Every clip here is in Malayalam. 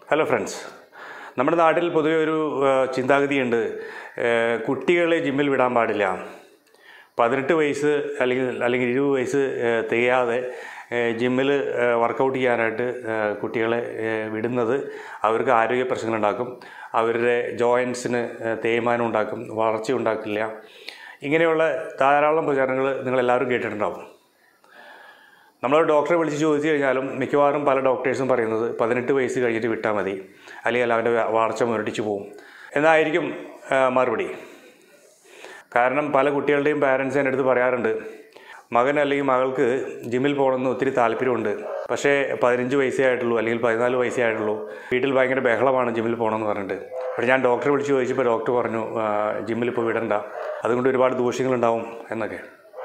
ഹലോ ഫ്രണ്ട്സ് നമ്മുടെ നാട്ടിൽ പൊതുവെ ഒരു ആ, ചിന്താഗതിയുണ്ട് ആ, കുട്ടികളെ ജിമ്മിൽ വിടാൻ പാടില്ല പതിനെട്ട് വയസ്സ് അല്ലെങ്കിൽ അല്ലെങ്കിൽ ഇരുപത് വയസ്സ് ആ, തികയാതെ ജിമ്മിൽ വർക്കൗട്ട് ചെയ്യാനായിട്ട് ആ, കുട്ടികളെ ആ, വിടുന്നത് അവർക്ക് ആരോഗ്യ പ്രശ്നങ്ങളുണ്ടാക്കും അവരുടെ ജോയിൻസിന് തേയ്മാനം ഉണ്ടാക്കും വളർച്ച ഉണ്ടാക്കില്ല ഇങ്ങനെയുള്ള ധാരാളം പ്രചാരണങ്ങൾ നിങ്ങളെല്ലാവരും കേട്ടിട്ടുണ്ടാവും നമ്മൾ ഡോക്ടറെ വിളിച്ച് ചോദിച്ചു കഴിഞ്ഞാലും മിക്കവാറും പല ഡോക്ടേഴ്സും പറയുന്നത് പതിനെട്ട് വയസ്സ് കഴിഞ്ഞിട്ട് വിട്ടാൽ മതി അല്ലെങ്കിൽ അവൻ്റെ വളർച്ച മുരടിച്ചു പോകും എന്നായിരിക്കും ആ, മറുപടി കാരണം പല കുട്ടികളുടെയും പാരൻസ് എൻ്റെ അടുത്ത് പറയാറുണ്ട് മകൻ അല്ലെങ്കിൽ മകൾക്ക് ജിമ്മിൽ പോകണമെന്ന് ഒത്തിരി താല്പര്യമുണ്ട് പക്ഷേ പതിനഞ്ച് വയസ്സേ ആയിട്ടുള്ളൂ അല്ലെങ്കിൽ പതിനാല് വയസ്സേ ആയിട്ടുള്ളൂ വീട്ടിൽ ഭയങ്കര ബഹളമാണ് ജിമ്മിൽ പോകണമെന്ന് പറഞ്ഞിട്ട് പക്ഷേ ഞാൻ ഡോക്ടറെ വിളിച്ച് ചോദിച്ചപ്പോൾ ഡോക്ടർ പറഞ്ഞു ആ, ജിമ്മിൽ ഇപ്പോൾ വിടണ്ട അതുകൊണ്ട് ഒരുപാട് ദൂഷ്യങ്ങളുണ്ടാവും എന്നൊക്കെ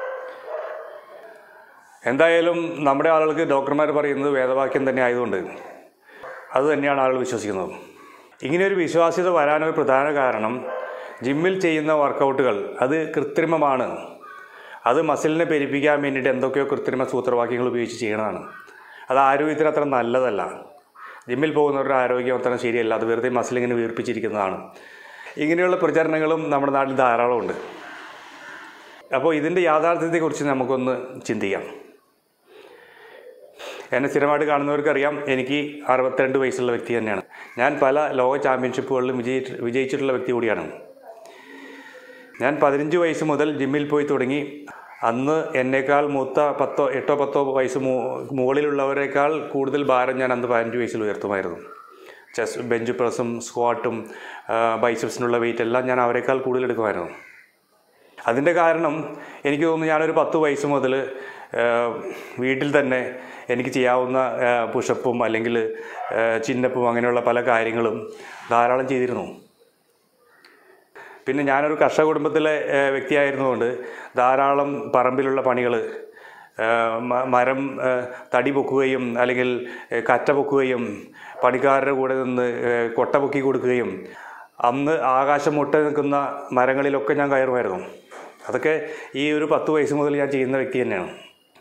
എന്തായാലും നമ്മുടെ ആളുകൾക്ക് ഡോക്ടർമാർ പറയുന്നത് വേദവാക്യം തന്നെ ആയതുകൊണ്ട് അത് തന്നെയാണ് ആളുകൾ വിശ്വസിക്കുന്നത് ഇങ്ങനെ ഒരു വിശ്വാസ്യത വരാനൊരു പ്രധാന കാരണം ജിമ്മിൽ ചെയ്യുന്ന വർക്കൗട്ടുകൾ അത് കൃത്രിമമാണ് അത് മസിലിനെ പെരുപ്പിക്കാൻ വേണ്ടിയിട്ട് എന്തൊക്കെയോ കൃത്രിമ സൂത്രവാക്യങ്ങൾ ഉപയോഗിച്ച് ചെയ്യണതാണ് അത് ആരോഗ്യത്തിന് അത്ര നല്ലതല്ല ജിമ്മിൽ പോകുന്നവരുടെ ആരോഗ്യം അത്ര ശരിയല്ല അത് വെറുതെ മസിലിങ്ങനെ വീർപ്പിച്ചിരിക്കുന്നതാണ് ഇങ്ങനെയുള്ള പ്രചരണങ്ങളും നമ്മുടെ നാട്ടിൽ ധാരാളമുണ്ട് അപ്പോൾ ഇതിൻ്റെ യാഥാർത്ഥ്യത്തെക്കുറിച്ച് നമുക്കൊന്ന് ചിന്തിക്കാം എന്നെ സ്ഥിരമായിട്ട് കാണുന്നവർക്കറിയാം എനിക്ക് അറുപത്തിരണ്ട് വയസ്സുള്ള വ്യക്തി തന്നെയാണ് ഞാൻ പല ലോക ചാമ്പ്യൻഷിപ്പുകളിലും വിജയി വിജയിച്ചിട്ടുള്ള വ്യക്തി കൂടിയാണ് ഞാൻ പതിനഞ്ച് വയസ്സ് മുതൽ ജിമ്മിൽ പോയി തുടങ്ങി അന്ന് എന്നേക്കാൾ മൂത്ത പത്തോ എട്ടോ പത്തോ വയസ്സ് മു മുകളിലുള്ളവരെക്കാൾ കൂടുതൽ ഭാരം ഞാൻ അന്ന് പതിനഞ്ച് വയസ്സിൽ ഉയർത്തുമായിരുന്നു ചെസ് ബെഞ്ച് പ്രസ്സും സ്ക്വാട്ടും ബൈസപ്സിനുള്ള വെയിറ്റ് എല്ലാം ഞാൻ അവരെക്കാൾ കൂടുതൽ എടുക്കുമായിരുന്നു അതിൻ്റെ കാരണം എനിക്ക് തോന്നുന്നു ഞാനൊരു പത്ത് വയസ്സ് മുതൽ വീട്ടിൽ തന്നെ എനിക്ക് ചെയ്യാവുന്ന പുഷപ്പും അല്ലെങ്കിൽ ചിന്നപ്പും അങ്ങനെയുള്ള പല കാര്യങ്ങളും ധാരാളം ചെയ്തിരുന്നു പിന്നെ ഞാനൊരു കർഷക കുടുംബത്തിലെ ഏഹ്, വ്യക്തിയായിരുന്നുകൊണ്ട് ധാരാളം പറമ്പിലുള്ള പണികൾ മരം ഏഹ്, തടി പൊക്കുകയും അല്ലെങ്കിൽ ഏഹ്, കറ്റ പൊക്കുകയും പണിക്കാരുടെ കൂടെ നിന്ന് ഏഹ്, കൊട്ട പൊക്കി കൊടുക്കുകയും അന്ന് ആകാശം മുട്ട നിൽക്കുന്ന മരങ്ങളിലൊക്കെ ഞാൻ കയറുമായിരുന്നു അതൊക്കെ ഈ ഒരു പത്ത് വയസ്സ് മുതൽ ഞാൻ ചെയ്യുന്ന വ്യക്തി തന്നെയാണ്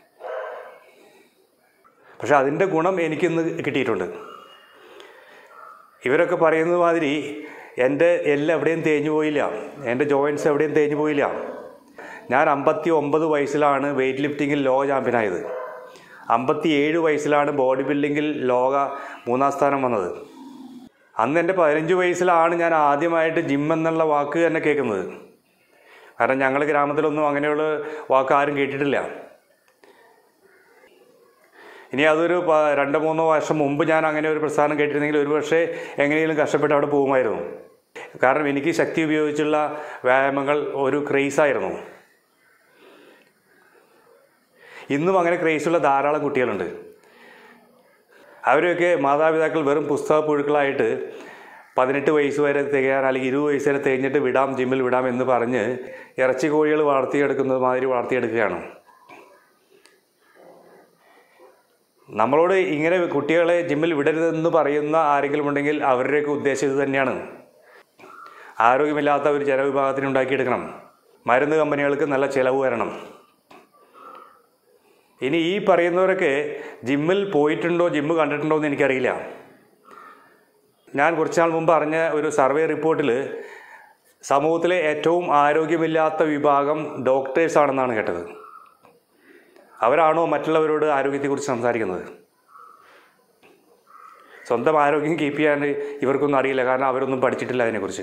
പക്ഷെ അതിൻ്റെ ഗുണം എനിക്കിന്ന് കിട്ടിയിട്ടുണ്ട് ഇവരൊക്കെ പറയുന്നത് മാതിരി എൻ്റെ എല്ലാം എവിടെയും തേഞ്ഞു പോയില്ല എൻ്റെ ജോയിൻറ്റ്സ് എവിടെയും തേഞ്ഞു പോയില്ല ഞാൻ അമ്പത്തി ഒമ്പത് വയസ്സിലാണ് വെയ്റ്റ് ലിഫ്റ്റിങ്ങിൽ ലോക ചാമ്പ്യനായത് അമ്പത്തി ഏഴ് വയസ്സിലാണ് ബോഡി ബിൽഡിങ്ങിൽ ലോക മൂന്നാം സ്ഥാനം വന്നത് അന്ന് എൻ്റെ പതിനഞ്ച് വയസ്സിലാണ് ഞാൻ ആദ്യമായിട്ട് ജിം എന്നുള്ള വാക്ക് തന്നെ കേൾക്കുന്നത് കാരണം ഞങ്ങൾ ഗ്രാമത്തിലൊന്നും അങ്ങനെയുള്ള വാക്ക് ആരും കേട്ടിട്ടില്ല ഇനി അതൊരു പ- രണ്ടോ മൂന്നോ വർഷം മുമ്പ് ഞാൻ അങ്ങനെ ഒരു പ്രസ്ഥാനം കേട്ടിരുന്നെങ്കിൽ ഒരു പക്ഷേ എങ്ങനെയെങ്കിലും കഷ്ടപ്പെട്ട് അവിടെ പോകുമായിരുന്നു കാരണം എനിക്ക് ശക്തി ഉപയോഗിച്ചുള്ള വ്യായാമങ്ങൾ ഒരു ക്രേസായിരുന്നു ഇന്നും അങ്ങനെ ക്രേസുള്ള ധാരാളം കുട്ടികളുണ്ട് അവരെയൊക്കെ മാതാപിതാക്കൾ വെറും പുസ്തക പുഴുക്കളായിട്ട് പതിനെട്ട് വയസ്സ് വരെ തികയാൻ അല്ലെങ്കിൽ ഇരുപത് വയസ്സ് വരെ തികഞ്ഞിട്ട് വിടാം ജിമ്മിൽ വിടാം എന്ന് പറഞ്ഞ് ഇറച്ചി കോഴികൾ വളർത്തിയെടുക്കുന്നത് മാതിരി വളർത്തിയെടുക്കുകയാണ് നമ്മളോട് ഇങ്ങനെ കുട്ടികളെ ജിമ്മിൽ വിടരുതെന്ന് പറയുന്ന ആരെങ്കിലും ഉണ്ടെങ്കിൽ അവരുടെയൊക്കെ ഉദ്ദേശം ഇത് തന്നെയാണ് ആരോഗ്യമില്ലാത്ത ഒരു ജനവിഭാഗത്തിന് ഉണ്ടാക്കിയെടുക്കണം മരുന്ന് കമ്പനികൾക്ക് നല്ല ചിലവ് വരണം ഇനി ഈ പറയുന്നവരൊക്കെ ജിമ്മിൽ പോയിട്ടുണ്ടോ ജിമ്മ് കണ്ടിട്ടുണ്ടോ എന്ന് എനിക്കറിയില്ല ഞാൻ കുറച്ച് നാൾ മുമ്പ് അറിഞ്ഞ ഒരു സർവേ റിപ്പോർട്ടിൽ സമൂഹത്തിലെ ഏറ്റവും ആരോഗ്യമില്ലാത്ത വിഭാഗം ഡോക്ടേഴ്സ് ആണെന്നാണ് കേട്ടത് അവരാണോ മറ്റുള്ളവരോട് ആരോഗ്യത്തെക്കുറിച്ച് സംസാരിക്കുന്നത് സ്വന്തം ആരോഗ്യം കീപ്പ് ചെയ്യാൻ ഇവർക്കൊന്നും അറിയില്ല കാരണം അവരൊന്നും പഠിച്ചിട്ടില്ല അതിനെക്കുറിച്ച്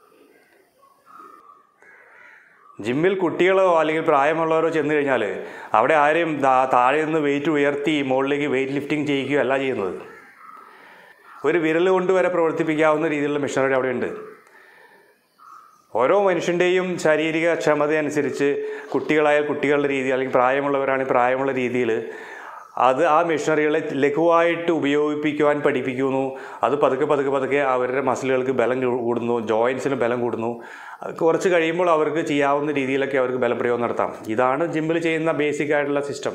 ജിമ്മിൽ കുട്ടികളോ അല്ലെങ്കിൽ പ്രായമുള്ളവരോ ചെന്ന് കഴിഞ്ഞാൽ അവിടെ ആരെയും താ- താഴെ നിന്ന് വെയിറ്റ് ഉയർത്തി മുകളിലേക്ക് വെയിറ്റ് ലിഫ്റ്റിംഗ് ചെയ്യുകയോ അല്ല ചെയ്യുന്നത് ഒരു വിരൽ കൊണ്ട് വരെ പ്രവർത്തിപ്പിക്കാവുന്ന രീതിയിലുള്ള മെഷീനറി അവിടെ ഉണ്ട് ഓരോ മനുഷ്യൻ്റെയും ശാരീരിക ക്ഷമത അനുസരിച്ച് കുട്ടികളായ കുട്ടികളുടെ രീതി അല്ലെങ്കിൽ പ്രായമുള്ളവരാണെങ്കിൽ പ്രായമുള്ള രീതിയിൽ അത് ആ മെഷീനറികളെ ലഘുവായിട്ട് ഉപയോഗിപ്പിക്കുവാൻ പഠിപ്പിക്കുന്നു അത് പതുക്കെ പതുക്കെ പതുക്കെ അവരുടെ മസിലുകൾക്ക് ബലം കൂ- കൂടുന്നു ജോയിൻസിന് ബലം കൂടുന്നു അത് കുറച്ച് കഴിയുമ്പോൾ അവർക്ക് ചെയ്യാവുന്ന രീതിയിലൊക്കെ അവർക്ക് ബലപ്രയോഗം നടത്താം ഇതാണ് ജിമ്മിൽ ചെയ്യുന്ന ബേസിക് ആയിട്ടുള്ള സിസ്റ്റം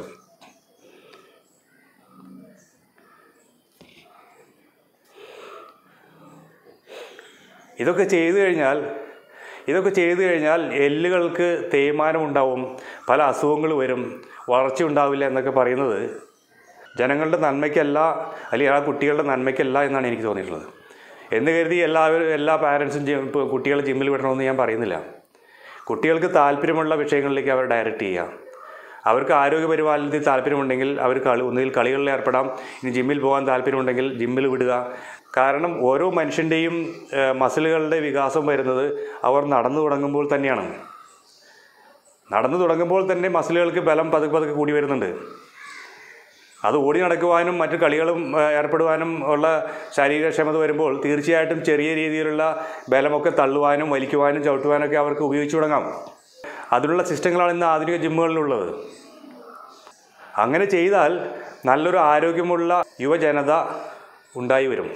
ഇതൊക്കെ ചെയ്തു കഴിഞ്ഞാൽ ഇതൊക്കെ ചെയ്തു കഴിഞ്ഞാൽ എല്ലുകൾക്ക് തേയ്മാനം ഉണ്ടാവും പല അസുഖങ്ങൾ വരും വളർച്ച ഉണ്ടാവില്ല എന്നൊക്കെ പറയുന്നത് ജനങ്ങളുടെ നന്മയ്ക്കല്ല അല്ലെങ്കിൽ ആ കുട്ടികളുടെ നന്മയ്ക്കല്ല എന്നാണ് എനിക്ക് തോന്നിയിട്ടുള്ളത് എന്ന് കരുതി എല്ലാവരും എല്ലാ പാരൻസും ഇപ്പോൾ കുട്ടികളെ ജിമ്മിൽ വിടണമെന്ന് ഞാൻ പറയുന്നില്ല കുട്ടികൾക്ക് താല്പര്യമുള്ള വിഷയങ്ങളിലേക്ക് അവർ ഡയറക്റ്റ് ചെയ്യാം അവർക്ക് ആരോഗ്യ പരിപാലനത്തിൽ താല്പര്യമുണ്ടെങ്കിൽ അവർ കളി ഒന്നുകിൽ കളികളിൽ ഏർപ്പെടാം ഇനി ജിമ്മിൽ പോകാൻ താല്പര്യമുണ്ടെങ്കിൽ ജിമ്മിൽ വിടുക കാരണം ഓരോ മനുഷ്യൻ്റെയും മസിലുകളുടെ വികാസം വരുന്നത് അവർ നടന്നു തുടങ്ങുമ്പോൾ തന്നെയാണ് നടന്നു തുടങ്ങുമ്പോൾ തന്നെ മസിലുകൾക്ക് ബലം പതുക്കെ പതുക്കെ കൂടി വരുന്നുണ്ട് അത് ഓടി നടക്കുവാനും മറ്റു കളികളും ആ, ഏർപ്പെടുവാനും ഉള്ള ശാരീരക്ഷമത വരുമ്പോൾ തീർച്ചയായിട്ടും ചെറിയ രീതിയിലുള്ള ബലമൊക്കെ തള്ളുവാനും വലിക്കുവാനും ചവിട്ടുവാനൊക്കെ അവർക്ക് ഉപയോഗിച്ചു തുടങ്ങാം അതിനുള്ള സിസ്റ്റങ്ങളാണ് ഇന്ന് ആധുനിക ജിമ്മുകളിലുള്ളത് അങ്ങനെ ചെയ്താൽ നല്ലൊരു ആരോഗ്യമുള്ള യുവജനത ഉണ്ടായി വരും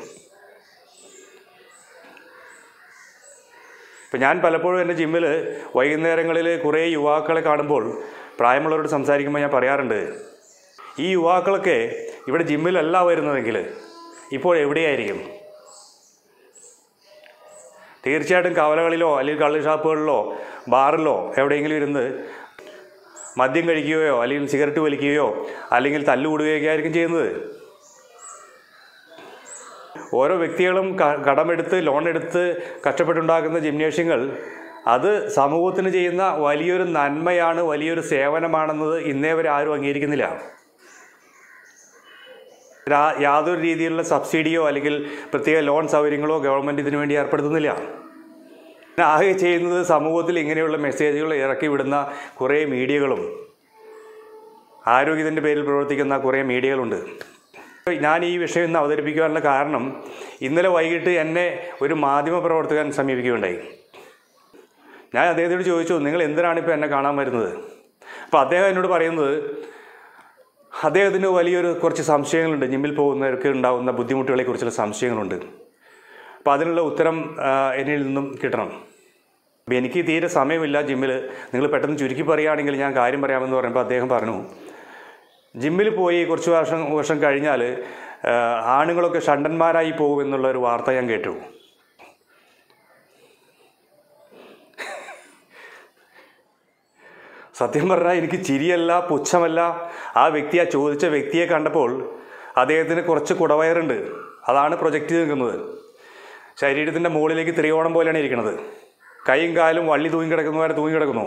ഇപ്പം ഞാൻ പലപ്പോഴും എൻ്റെ ജിമ്മിൽ വൈകുന്നേരങ്ങളിൽ കുറേ യുവാക്കളെ കാണുമ്പോൾ പ്രായമുള്ളവരോട് സംസാരിക്കുമ്പോൾ ഞാൻ പറയാറുണ്ട് ഈ യുവാക്കളൊക്കെ ഇവിടെ ജിമ്മിലല്ല വരുന്നതെങ്കിൽ ഇപ്പോൾ എവിടെയായിരിക്കും തീർച്ചയായിട്ടും കവലകളിലോ അല്ലെങ്കിൽ കള്ള് ഷാപ്പുകളിലോ ബാറിലോ എവിടെയെങ്കിലും ഇരുന്ന് മദ്യം കഴിക്കുകയോ അല്ലെങ്കിൽ സിഗരറ്റ് വലിക്കുകയോ അല്ലെങ്കിൽ തല്ലുകൂടുകയൊക്കെ ആയിരിക്കും ചെയ്യുന്നത് ഓരോ വ്യക്തികളും ക- കടമെടുത്ത് ലോൺ എടുത്ത് കഷ്ടപ്പെട്ടുണ്ടാക്കുന്ന ജിംനേഷ്യങ്ങൾ അത് സമൂഹത്തിന് ചെയ്യുന്ന വലിയൊരു നന്മയാണ് വലിയൊരു സേവനമാണെന്നത് ഇന്നേ വരെ ആരും അംഗീകരിക്കുന്നില്ല രാ- യാതൊരു രീതിയിലുള്ള സബ്സിഡിയോ അല്ലെങ്കിൽ പ്രത്യേക ലോൺ സൗകര്യങ്ങളോ ഗവൺമെൻറ് ഇതിനു വേണ്ടി ഏർപ്പെടുത്തുന്നില്ല പിന്നെ ആകെ ചെയ്യുന്നത് സമൂഹത്തിൽ ഇങ്ങനെയുള്ള മെസ്സേജുകൾ ഇറക്കി വിടുന്ന കുറേ മീഡിയകളും ആരോഗ്യത്തിൻ്റെ പേരിൽ പ്രവർത്തിക്കുന്ന കുറേ മീഡിയകളുണ്ട് ഞാൻ ഈ വിഷയം ഇന്ന് അവതരിപ്പിക്കുവാനുള്ള കാരണം ഇന്നലെ വൈകിട്ട് എന്നെ ഒരു മാധ്യമ പ്രവർത്തകൻ സമീപിക്കുകയുണ്ടായി ഞാൻ അദ്ദേഹത്തോട് ചോദിച്ചു നിങ്ങൾ എന്തിനാണ് ഇപ്പോൾ എന്നെ കാണാൻ വരുന്നത് അപ്പോൾ അദ്ദേഹം എന്നോട് പറയുന്നത് അദ്ദേഹത്തിന് വലിയൊരു കുറച്ച് സംശയങ്ങളുണ്ട് ജിമ്മിൽ പോകുന്നവർക്ക് ഉണ്ടാകുന്ന ബുദ്ധിമുട്ടുകളെക്കുറിച്ചുള്ള സംശയങ്ങളുണ്ട് അപ്പോൾ അതിനുള്ള ഉത്തരം ആ, എന്നിൽ നിന്നും കിട്ടണം അപ്പോൾ എനിക്ക് തീരെ സമയമില്ല ജിമ്മിൽ നിങ്ങൾ പെട്ടെന്ന് ചുരുക്കി പറയുകയാണെങ്കിൽ ഞാൻ കാര്യം പറയാമെന്ന് പറയുമ്പോൾ അദ്ദേഹം പറഞ്ഞു ജിമ്മിൽ പോയി കുറച്ച് വർഷം വർഷം കഴിഞ്ഞാൽ ആ, ആണുങ്ങളൊക്കെ ഷണ്ടന്മാരായി പോകും എന്നുള്ള ഒരു വാർത്ത ഞാൻ കേട്ടു സത്യം പറഞ്ഞാൽ എനിക്ക് ചിരിയല്ല പുച്ഛമല്ല ആ വ്യക്തി ആ ചോദിച്ച വ്യക്തിയെ കണ്ടപ്പോൾ അദ്ദേഹത്തിന് കുറച്ച് കുടവയറുണ്ട് അതാണ് പ്രൊജക്റ്റ് നിൽക്കുന്നത് ശരീരത്തിൻ്റെ മുകളിലേക്ക് ത്രികോണം പോലെയാണ് ഇരിക്കുന്നത് കൈയും കാലും വള്ളി തൂങ്ങി കിടക്കുന്ന പോലെ തൂങ്ങി കിടക്കുന്നു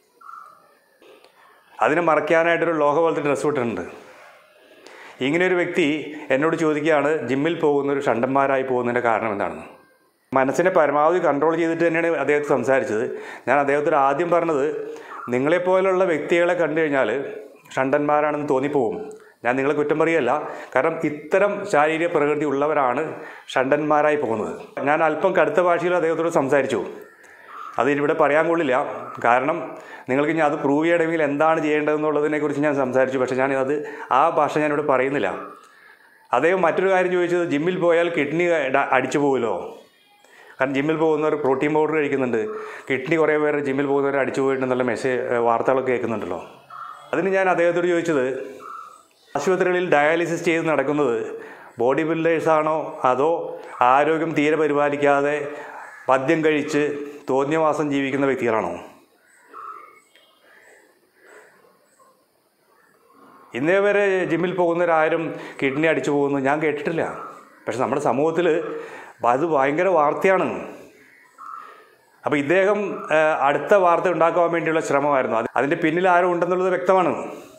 അതിനെ മറയ്ക്കാനായിട്ടൊരു ലോഹ പോലത്തെ ഡ്രസ്സ് ഇട്ടിട്ടുണ്ട് ഇങ്ങനെ ഒരു വ്യക്തി എന്നോട് ചോദിക്കുകയാണ് ജിമ്മിൽ പോകുന്ന ഒരു ഷണ്ടന്മാരായി പോകുന്നതിൻ്റെ കാരണം എന്താണെന്ന് മനസ്സിനെ പരമാവധി കൺട്രോൾ ചെയ്തിട്ട് തന്നെയാണ് അദ്ദേഹത്തെ സംസാരിച്ചത് ഞാൻ അദ്ദേഹത്തോട് ആദ്യം പറഞ്ഞത് നിങ്ങളെപ്പോലുള്ള വ്യക്തികളെ കണ്ടു കഴിഞ്ഞാൽ ഷണ്ടന്മാരാണെന്ന് തോന്നിപ്പോവും ഞാൻ നിങ്ങളെ കുറ്റം പറയല്ല കാരണം ഇത്തരം ശാരീരിക പ്രകൃതി ഉള്ളവരാണ് ഷണ്ടന്മാരായി പോകുന്നത് ഞാൻ അല്പം കടുത്ത ഭാഷയിൽ അദ്ദേഹത്തോട് സംസാരിച്ചു അത് ഇവിടെ പറയാൻ കൊള്ളില്ല കാരണം നിങ്ങൾക്ക് ഞാൻ അത് പ്രൂവ് ചെയ്യണമെങ്കിൽ എന്താണ് ചെയ്യേണ്ടതെന്നുള്ളതിനെക്കുറിച്ച് ഞാൻ സംസാരിച്ചു പക്ഷേ ഞാൻ അത് ആ ഭാഷ ഞാനിവിടെ പറയുന്നില്ല അദ്ദേഹം മറ്റൊരു കാര്യം ചോദിച്ചത് ജിമ്മിൽ പോയാൽ കിഡ്നി ഡ- അടിച്ചു പോകുമല്ലോ കാരണം ജിമ്മിൽ പോകുന്നവർ പ്രോട്ടീൻ പൗഡർ കഴിക്കുന്നുണ്ട് കിഡ്നി കുറേ പേര് ജിമ്മിൽ പോകുന്നവർ അടിച്ചു പോയിട്ടുണ്ടെന്നുള്ള മെസ്സേജ് വാർത്തകളൊക്കെ കേൾക്കുന്നുണ്ടല്ലോ അതിന് ഞാൻ അദ്ദേഹത്തോട് ചോദിച്ചത് ആശുപത്രികളിൽ ഡയാലിസിസ് ചെയ്ത് നടക്കുന്നത് ബോഡി ബിൽഡേഴ്സാണോ അതോ ആരോഗ്യം തീരെ പരിപാലിക്കാതെ മദ്യം കഴിച്ച് തോന്നിയവാസം ജീവിക്കുന്ന വ്യക്തികളാണോ ഇന്നേ വരെ ജിമ്മിൽ പോകുന്നവരാരും കിഡ്നി അടിച്ചു പോകുന്നു ഞാൻ കേട്ടിട്ടില്ല പക്ഷെ നമ്മുടെ സമൂഹത്തിൽ അത് ഭയങ്കര വാർത്തയാണ് അപ്പോൾ ഇദ്ദേഹം ആ, അടുത്ത വാർത്ത ഉണ്ടാക്കുവാൻ വേണ്ടിയുള്ള ശ്രമമായിരുന്നു അത് അതിൻ്റെ പിന്നിൽ ആരും ഉണ്ടെന്നുള്ളത് വ്യക്തമാണ്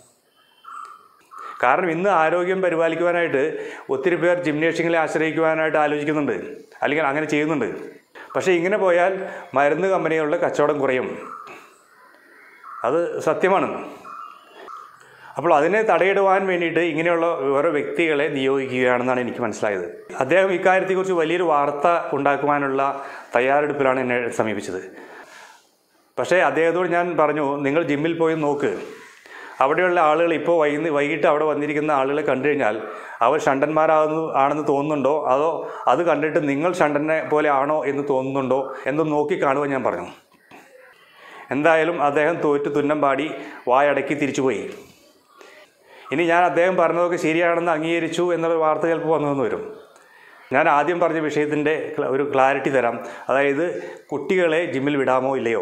കാരണം ഇന്ന് ആരോഗ്യം പരിപാലിക്കുവാനായിട്ട് ഒത്തിരി പേർ ജിംനേഷ്യങ്ങളെ ആശ്രയിക്കുവാനായിട്ട് ആലോചിക്കുന്നുണ്ട് അല്ലെങ്കിൽ അങ്ങനെ ചെയ്യുന്നുണ്ട് പക്ഷേ ഇങ്ങനെ പോയാൽ മരുന്ന് കമ്പനികളുടെ കച്ചവടം കുറയും അത് സത്യമാണ് അപ്പോൾ അതിനെ തടയിടുവാൻ വേണ്ടിയിട്ട് ഇങ്ങനെയുള്ള ഓരോ വ്യക്തികളെ നിയോഗിക്കുകയാണെന്നാണ് എനിക്ക് മനസ്സിലായത് അദ്ദേഹം ഇക്കാര്യത്തെക്കുറിച്ച് വലിയൊരു വാർത്ത ഉണ്ടാക്കുവാനുള്ള തയ്യാറെടുപ്പിലാണ് എന്നെ സമീപിച്ചത് പക്ഷേ അദ്ദേഹത്തോട് ഞാൻ പറഞ്ഞു നിങ്ങൾ ജിമ്മിൽ പോയി നോക്ക് അവിടെയുള്ള ആളുകൾ ഇപ്പോൾ വൈകുന്ന വൈകിട്ട് അവിടെ വന്നിരിക്കുന്ന ആളുകളെ കണ്ടു കഴിഞ്ഞാൽ അവർ ഷണ്ടന്മാരാകുന്നു ആണെന്ന് തോന്നുന്നുണ്ടോ അതോ അത് കണ്ടിട്ട് നിങ്ങൾ ഷണ്ടനെ പോലെ ആണോ എന്ന് തോന്നുന്നുണ്ടോ എന്ന് നോക്കി കാണുവാൻ ഞാൻ പറഞ്ഞു എന്തായാലും അദ്ദേഹം തോറ്റ് തുന്നം പാടി വായടക്കി തിരിച്ചുപോയി ഇനി ഞാൻ അദ്ദേഹം പറഞ്ഞതൊക്കെ ശരിയാണെന്ന് അംഗീകരിച്ചു എന്നുള്ള വാർത്ത ചിലപ്പോൾ വന്നു വരും ഞാൻ ആദ്യം പറഞ്ഞ വിഷയത്തിൻ്റെ ക്ല- ഒരു ക്ലാരിറ്റി തരാം അതായത് കുട്ടികളെ ജിമ്മിൽ വിടാമോ ഇല്ലയോ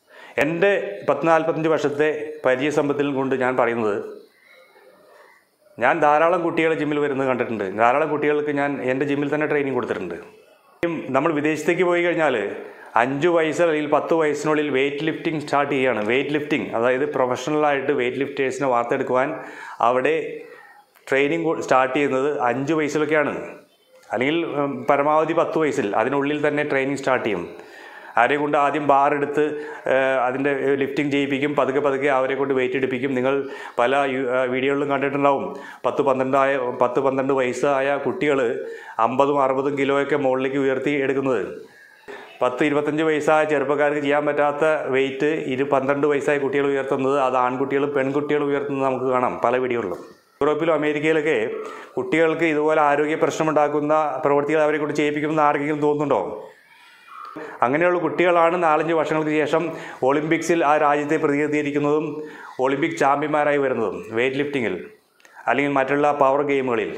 എൻ്റെ പത്ത് നാൽപ്പത്തഞ്ച് വർഷത്തെ പരിചയസമ്പത്തിൽ കൊണ്ട് ഞാൻ പറയുന്നത് ഞാൻ ധാരാളം കുട്ടികൾ ജിമ്മിൽ വരുന്നത് കണ്ടിട്ടുണ്ട് ധാരാളം കുട്ടികൾക്ക് ഞാൻ എൻ്റെ ജിമ്മിൽ തന്നെ ട്രെയിനിങ് കൊടുത്തിട്ടുണ്ട് നമ്മൾ വിദേശത്തേക്ക് പോയി കഴിഞ്ഞാൽ അഞ്ച് വയസ്സ് അല്ലെങ്കിൽ പത്ത് വയസ്സിനുള്ളിൽ വെയിറ്റ് ലിഫ്റ്റിംഗ് സ്റ്റാർട്ട് ചെയ്യുകയാണ് വെയിറ്റ് ലിഫ്റ്റിംഗ് അതായത് പ്രൊഫഷണലായിട്ട് വെയിറ്റ് ലിഫ്റ്റേഴ്സിനെ വാർത്തെടുക്കുവാൻ അവിടെ ട്രെയിനിങ് സ്റ്റാർട്ട് ചെയ്യുന്നത് അഞ്ച് വയസ്സിലൊക്കെയാണ് അല്ലെങ്കിൽ ഉം, പരമാവധി പത്ത് വയസ്സിൽ അതിനുള്ളിൽ തന്നെ ട്രെയിനിങ് സ്റ്റാർട്ട് ചെയ്യും ആരെ കൊണ്ട് ആദ്യം ബാർ എടുത്ത് ഏഹ്, അതിൻ്റെ ലിഫ്റ്റിംഗ് ചെയ്യിപ്പിക്കും പതുക്കെ പതുക്കെ അവരെ കൊണ്ട് വെയിറ്റ് എടുപ്പിക്കും നിങ്ങൾ പല യു- ആ, വീഡിയോകളിലും കണ്ടിട്ടുണ്ടാവും പത്ത് പന്ത്രണ്ടായ പത്ത് പന്ത്രണ്ട് വയസ്സായ കുട്ടികൾ അമ്പതും അറുപതും കിലോയൊക്കെ മുകളിലേക്ക് ഉയർത്തി എടുക്കുന്നത് പത്ത് ഇരുപത്തഞ്ച് വയസ്സായ ചെറുപ്പക്കാർക്ക് ചെയ്യാൻ പറ്റാത്ത വെയിറ്റ് ഇരു പന്ത്രണ്ട് വയസ്സായ കുട്ടികൾ ഉയർത്തുന്നത് അത് ആൺകുട്ടികളും പെൺകുട്ടികളും ഉയർത്തുന്നത് നമുക്ക് കാണാം പല വീഡിയോകളിലും യൂറോപ്പിലും അമേരിക്കയിലൊക്കെ കുട്ടികൾക്ക് ഇതുപോലെ ആരോഗ്യ പ്രശ്നമുണ്ടാക്കുന്ന പ്രവൃത്തികൾ അവരെ കൊണ്ട് ചെയ്യിപ്പിക്കുമെന്ന് ആർക്കെങ്കിലും തോന്നുന്നുണ്ടോ അങ്ങനെയുള്ള കുട്ടികളാണ് നാലഞ്ച് വർഷങ്ങൾക്ക് ശേഷം ഒളിമ്പിക്സിൽ ആ രാജ്യത്തെ പ്രതിനിധീകരിക്കുന്നതും ഒളിമ്പിക് ചാമ്പ്യന്മാരായി വരുന്നതും വെയിറ്റ് ലിഫ്റ്റിങ്ങിൽ അല്ലെങ്കിൽ മറ്റുള്ള പവർ ഗെയിമുകളിൽ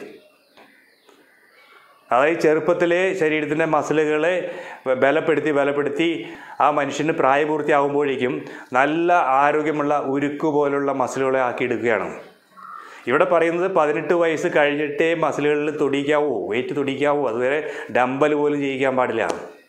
അതായത് ചെറുപ്പത്തിലെ ശരീരത്തിൻ്റെ മസിലുകളെ ബലപ്പെടുത്തി ബലപ്പെടുത്തി ആ മനുഷ്യന് പ്രായപൂർത്തിയാകുമ്പോഴേക്കും നല്ല ആരോഗ്യമുള്ള ഉരുക്ക് പോലുള്ള മസിലുകളെ ആക്കിയെടുക്കുകയാണ് ഇവിടെ പറയുന്നത് പതിനെട്ട് വയസ്സ് കഴിഞ്ഞിട്ടേ മസിലുകളിൽ തൊടിക്കാവൂ വെയിറ്റ് തൊടിക്കാവൂ അതുവരെ ഡമ്പൽ പോലും ചെയ്യിക്കാൻ പാടില്ല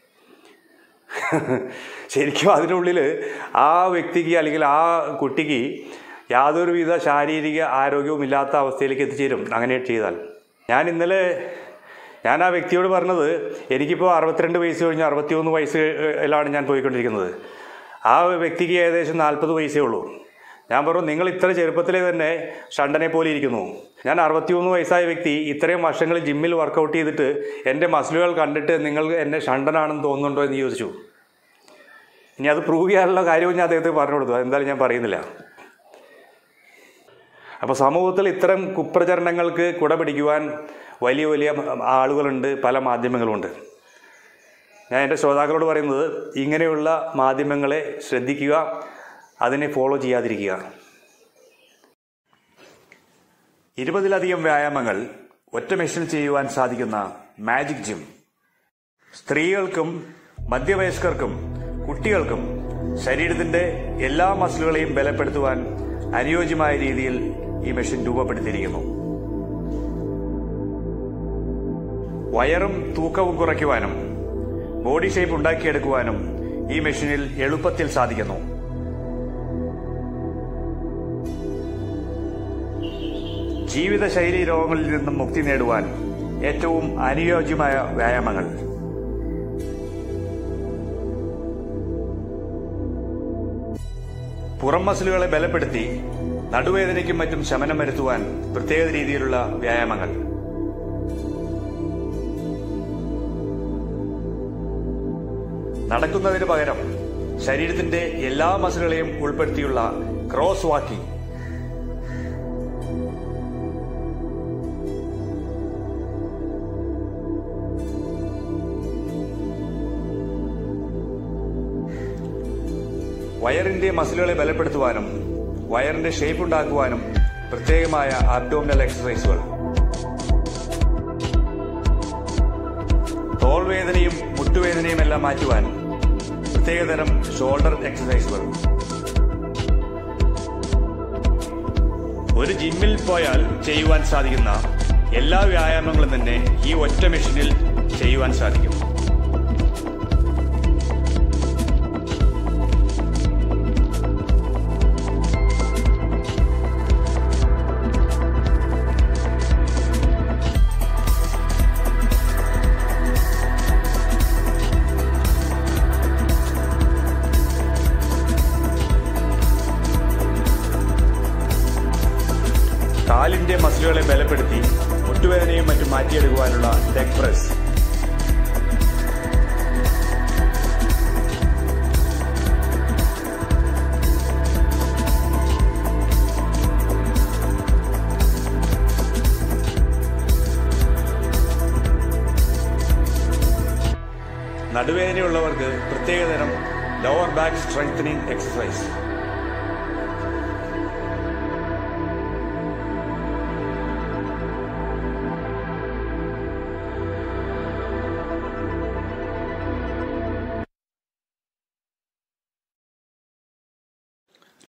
ശരിക്കും അതിനുള്ളിൽ ആ വ്യക്തിക്ക് അല്ലെങ്കിൽ ആ കുട്ടിക്ക് യാതൊരുവിധ ശാരീരിക ആരോഗ്യവും ഇല്ലാത്ത അവസ്ഥയിലേക്ക് എത്തിച്ചേരും അങ്ങനെ ചെയ്താൽ ഞാൻ ഇന്നലെ ഞാൻ ആ വ്യക്തിയോട് പറഞ്ഞത് എനിക്കിപ്പോൾ അറുപത്തിരണ്ട് വയസ്സ് കഴിഞ്ഞ് അറുപത്തിയൊന്ന് വയസ്സിലാണ് ഞാൻ പോയിക്കൊണ്ടിരിക്കുന്നത് ആ വ്യക്തിക്ക് ഏകദേശം നാൽപ്പത് വയസ്സേ ഉള്ളൂ ഞാൻ പറഞ്ഞു നിങ്ങൾ ഇത്ര ചെറുപ്പത്തിലെ തന്നെ ഷണ്ടനെ പോലെ ഇരിക്കുന്നു ഞാൻ അറുപത്തിയൊന്ന് വയസ്സായ വ്യക്തി ഇത്രയും വർഷങ്ങൾ ജിമ്മിൽ വർക്കൗട്ട് ചെയ്തിട്ട് എൻ്റെ മസിലുകൾ കണ്ടിട്ട് നിങ്ങൾ എന്നെ ഷണ്ടനാണെന്ന് തോന്നുന്നുണ്ടോ എന്ന് ചോദിച്ചു ഇനി അത് പ്രൂവ് ചെയ്യാനുള്ള കാര്യവും ഞാൻ അദ്ദേഹത്തെ പറഞ്ഞു കൊടുത്തു അതെന്തായാലും ഞാൻ പറയുന്നില്ല അപ്പോൾ സമൂഹത്തിൽ ഇത്തരം കുപ്രചരണങ്ങൾക്ക് കുട പിടിക്കുവാൻ വലിയ വലിയ ആളുകളുണ്ട് പല മാധ്യമങ്ങളുമുണ്ട് ഞാൻ എൻ്റെ ശ്രോതാക്കളോട് പറയുന്നത് ഇങ്ങനെയുള്ള മാധ്യമങ്ങളെ ശ്രദ്ധിക്കുക അതിനെ ഫോളോ ചെയ്യാതിരിക്കുക ഇരുപതിലധികം വ്യായാമങ്ങൾ ഒറ്റ മെഷീനിൽ ചെയ്യുവാൻ സാധിക്കുന്ന മാജിക് ജിം സ്ത്രീകൾക്കും മധ്യവയസ്കർക്കും കുട്ടികൾക്കും ശരീരത്തിന്റെ എല്ലാ മസിലുകളെയും ബലപ്പെടുത്തുവാൻ അനുയോജ്യമായ രീതിയിൽ ഈ മെഷീൻ രൂപപ്പെടുത്തിയിരിക്കുന്നു വയറും തൂക്കവും കുറയ്ക്കുവാനും ബോഡി ഷേപ്പ് ഉണ്ടാക്കിയെടുക്കുവാനും ഈ മെഷീനിൽ എളുപ്പത്തിൽ സാധിക്കുന്നു ജീവിതശൈലി രോഗങ്ങളിൽ നിന്നും മുക്തി നേടുവാൻ ഏറ്റവും അനുയോജ്യമായ വ്യായാമങ്ങൾ പുറം മസിലുകളെ ബലപ്പെടുത്തി നടുവേദനയ്ക്കും മറ്റും ശമനം വരുത്തുവാൻ പ്രത്യേക രീതിയിലുള്ള വ്യായാമങ്ങൾ നടക്കുന്നതിന് പകരം ശരീരത്തിന്റെ എല്ലാ മസിലുകളെയും ഉൾപ്പെടുത്തിയുള്ള ക്രോസ് വാക്കിംഗ് വയറിന്റെ മസിലുകളെ ബലപ്പെടുത്തുവാനും വയറിന്റെ ഷേപ്പ് ഉണ്ടാക്കുവാനും പ്രത്യേകമായ അബ്ഡോമിനൽ എക്സസൈസുകൾ തോൾവേദനയും മുട്ടുവേദനയും എല്ലാം മാറ്റുവാൻ പ്രത്യേകതരം ഷോൾഡർ എക്സസൈസുകൾ ഒരു ജിമ്മിൽ പോയാൽ ചെയ്യുവാൻ സാധിക്കുന്ന എല്ലാ വ്യായാമങ്ങളും തന്നെ ഈ ഒറ്റ മെഷീനിൽ ചെയ്യുവാൻ സാധിക്കും കാലിന്റെ മസിലുകളെ ബലപ്പെടുത്തി മുട്ടുവേദനയും മറ്റും മാറ്റിയെടുക്കുവാനുള്ള ലെഗ് പ്രസ് നടുവേദനയുള്ളവർക്ക് പ്രത്യേകതരം ലോവർ ബാക്ക് സ്ട്രെങ്തനിങ് എക്സസൈസ്